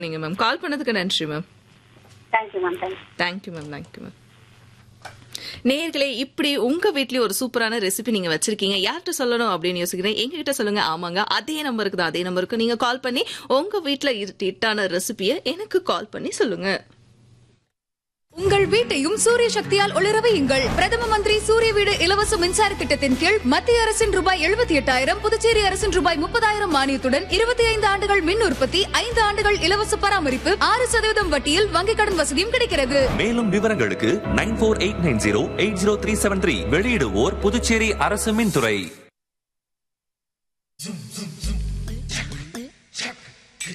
நீங்க ma'am call பண்ணதுக்கு நன்றி ma'am thank you ma'am thank you thank you ma'am thank you ma'am நேர்களே இப்படி உங்க வீட்லயும் ஒரு சூப்பரான ரெசிபி நீங்க வச்சிருக்கீங்க யார்கிட்ட சொல்லணும் அப்படின்னு யோசிக்கிறேன் எங்ககிட்ட சொல்லுங்க ஆமாங்க அதே நம்பருக்கு தான் அதே நம்பருக்கு நீங்க கால் பண்ணி உங்க வீட்ல இட்டான ரெசிபியை எனக்கு கால் பண்ணி சொல்லுங்க உங்கள் வீட்டையும் சூரிய சக்தியால் ஒளிர வையுங்கள் பிரதம மந்திரி சூரிய வீடு இலவச மின்சார திட்டத்தின் கீழ் மத்திய அரசின் ரூபாய் எழுபத்தி எட்டாயிரம் புதுச்சேரி அரசின் ரூபாய் முப்பதாயிரம் மானியத்துடன் இருபத்தி ஐந்து ஆண்டுகள் மின் உற்பத்தி ஐந்து ஆண்டுகள் இலவச பராமரிப்பு ஆறு சதவீதம் வட்டியில் வங்கிக் கடன் வசதியும் கிடைக்கிறது மேலும் விவரங்களுக்கு nine four eight nine zero eight zero three seven three வெளியிடுவோர் புதுச்சேரி அரசு மின்துறை